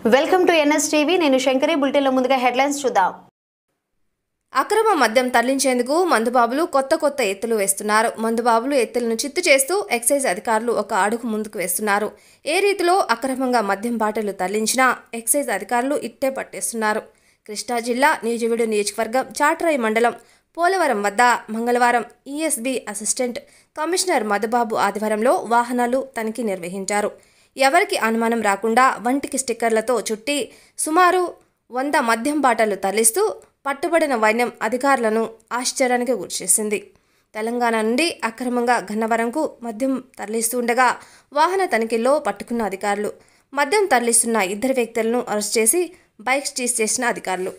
welcome to NS TV నేను శంకరి బులెటిన్లో ముందుగా హెడ్లైన్స్ చూద్దాం అక్రమ మద్యం తరలించేందుకు మందుబాబులు కొత్త కొత్త ఎత్తులు వేస్తున్నారు మందుబాబులు ఎత్తులను చిత్తు చేస్తూ ఎక్సైజ్ అధికారులు ఒక అడుగు ముందుకు వేస్తున్నారు ఏ రీతిలో అక్రమంగా మద్యం బాటలు తరలించినా ఎక్సైజ్ అధికారులు ఇట్టే పట్టేస్తున్నారు కృష్ణా జిల్లా నియోజకవర్గ నియోజకవర్గం చాట్రాయి మండలం పోలవరం వద్ద మంగళవారం ఈఎస్బీ అసిస్టెంట్ కమిషనర్ మధుబాబు ఆధ్వర్యంలో వాహనాలు తనిఖీ నిర్వహించారు ఎవరికి అనుమానం రాకుండా వంటికి స్టిక్కర్లతో చుట్టి సుమారు వంద మద్యం బాటలు తరలిస్తూ పట్టుబడిన వైన్యం అధికారులను ఆశ్చర్యానికి గురిచేసింది తెలంగాణ నుండి అక్రమంగా గన్నవరంకు మద్యం తరలిస్తుండగా వాహన తనిఖీల్లో పట్టుకున్న అధికారులు మద్యం తరలిస్తున్న ఇద్దరు వ్యక్తులను అరెస్ట్ చేసి బైక్ సీజ్ చేసిన అధికారులు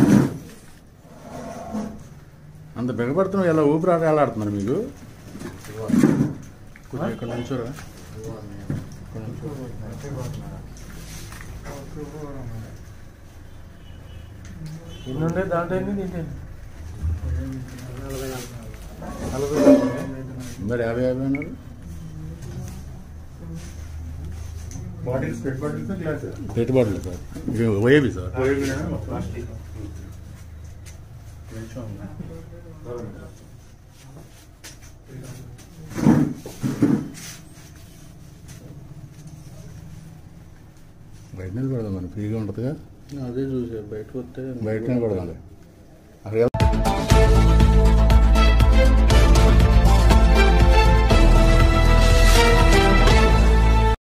అంత బిగపడుతున్నావు ఎలా ఊపిరాట ఎలా ఆడుతున్నారు మీకు కొంచెం ఇక్కడ నుంచోరా ఎన్నుండే దాంట్లో ఎన్ని తింటే మరి యాభై యాభై అన్నారు బాటిల్స్ పెట్ బాటిల్స్ గ్లాస్ పెట్టుబడులు సార్ ఇది ఓఏబి సార్ ప్లాస్టిక్ బయట నిలబడదాం మరి ఫ్రీగా ఉంటుందిగా అదే చూసా బయటకు వస్తే బయట నిలబడదాంలే